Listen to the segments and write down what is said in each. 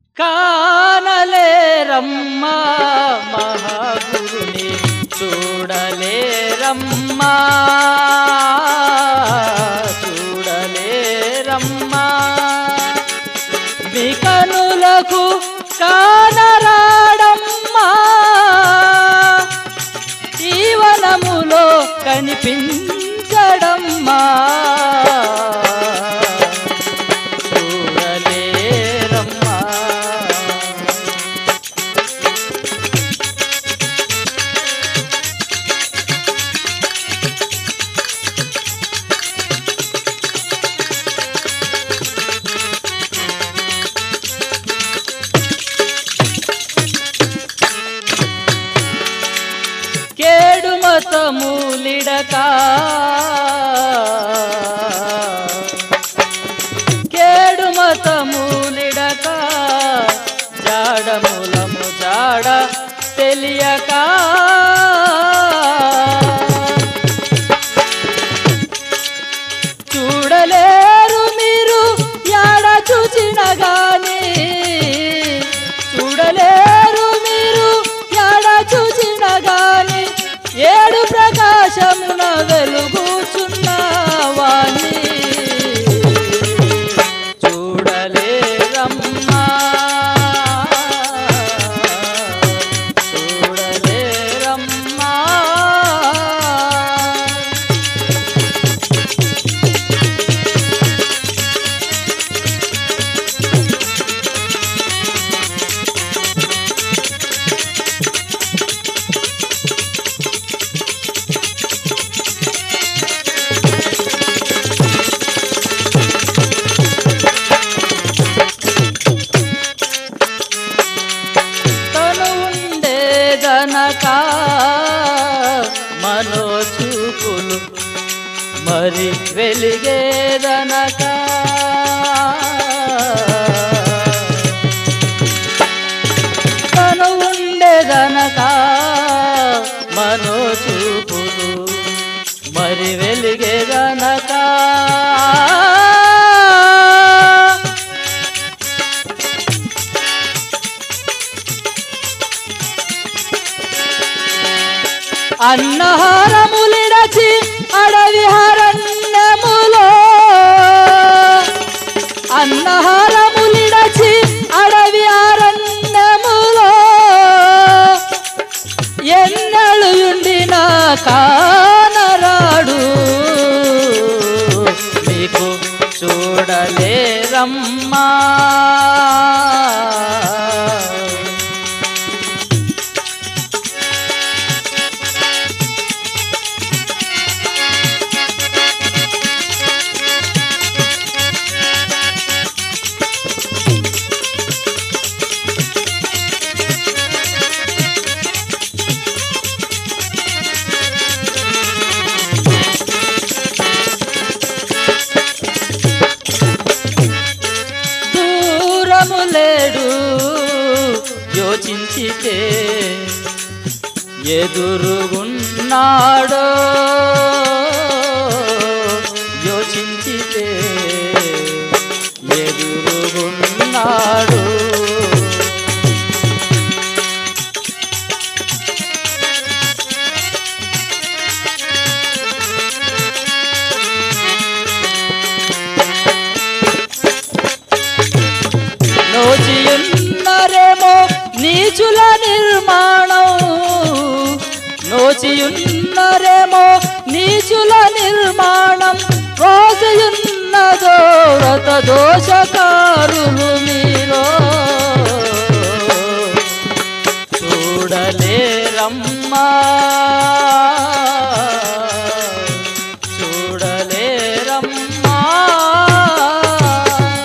కానలేరమ్మా మహాగురుని చూడలేరమ్మా చూడలేరమ్మా మీ కనులకు కానరాడమ్మా జీవనములో కనిపించడమ్మా చూడలేరమ్మా కేడు మతమూలిడక కేడు మతమూలిడక జాడమూలము జాడ తెలియక చూడలేరు మీరు యాడ చూచిన గాని చూడలేరు మీరు యాడ చూచిన గాని ఏడు ప్రకాశమున వెలుగుచున్నవాణి చూడలేరమ్మా చూడలేరమ్మా తను ఉండేదనక మనోచూపులు మరి వెలిగేదనక తను ఉండేదనక మనోచూపులు మరి వెలిగేదనక అన్నహారములిడచి అడవి హరణ్యములో అన్నహారములిడచి అడవి అరణ్యములో ఎన్నెలు ఉండిన కానరాడు మీకు చూడలేరమ్మా దూరము లేడు యోచించితే ఎదురుగున్నాడో యోచించితే ఎదురుగున్నాడు నోచియున్నరేమో నీచుల నిర్మాణం నోచియున్నరేమో నీచుల నిర్మాణం రోజుయున్నదో వ్రత దోషకారులు మీరో చూడలేరమ్మా చూడలేరమ్మా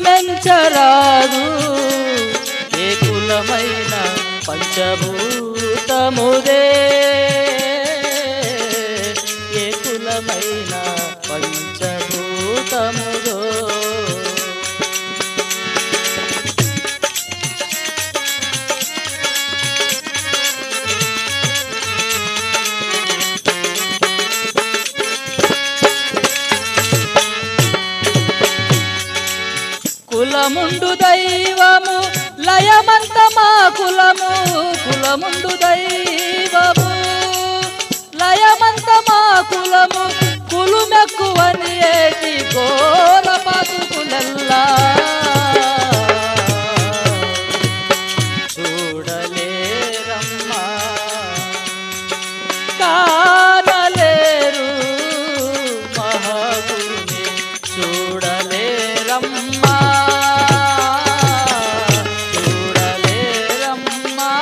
కులమెంచరాదు ఏ కులమైన పంచభూతముదే ఏ కులమైన పంచభూతముదో కులముండు దైవము లయమంత మా కులము కులముండు దైవము లయమంత మా కులము కులుమెక్కువని ఏటి ఘోర బతుకులల్లా చూడలేరమ్మా కానలేరు మహాగుని చూడలేరమ్మా చూడలేరమ్మా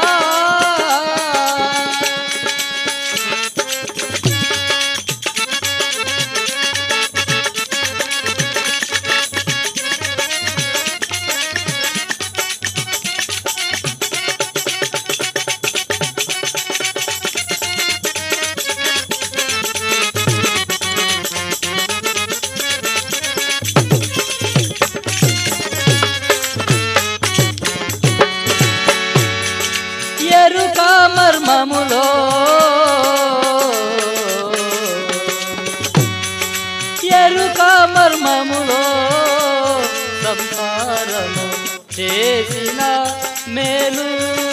ఎరుక మర్మములో ఎరుక మర్మములో సంసారము చేసిన మేలు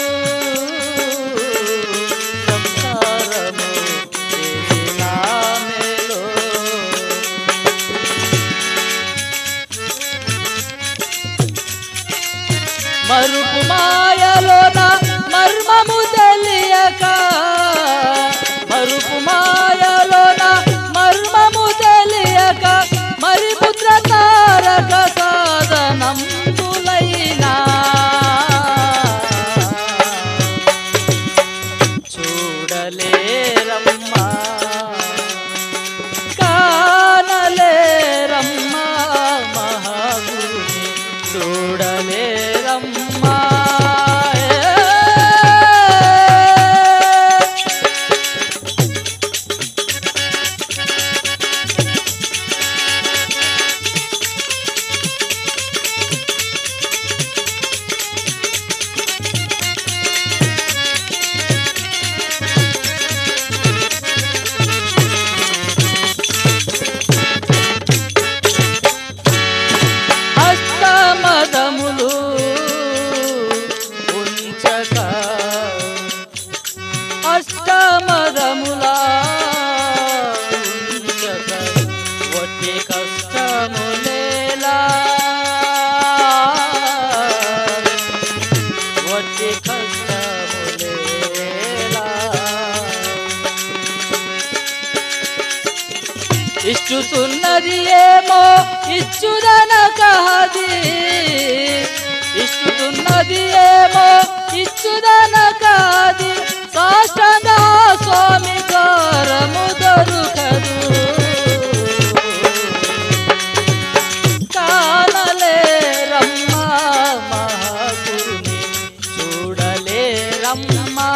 సంసారము చేసిన మేలు మరుపు మాయలోన మర్మము తెలియక మరుపు మాయలోన మర్మము తెలియక మరి పుత్ర తారక సాధనం తులైనా చూడలేరమ్మా కానలేరమ్మా మహాగురుని చూడలేరమ్మా హస్తమదములు ఉంచక అష్టమదములా ఉంచక వట్టి కష్టములేలా వట్టి కష్టములేలా ఇష్టుతున్నది ఏమో ఇచ్చుదన కహది ఇష్టుతున్నది ఏమో ఇచ్చుదన కాది సాష్టంగ స్వామి కారము దొరుకదు కానలే రమ్మా మహాగురుని చూడలే రమ్మా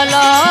అలా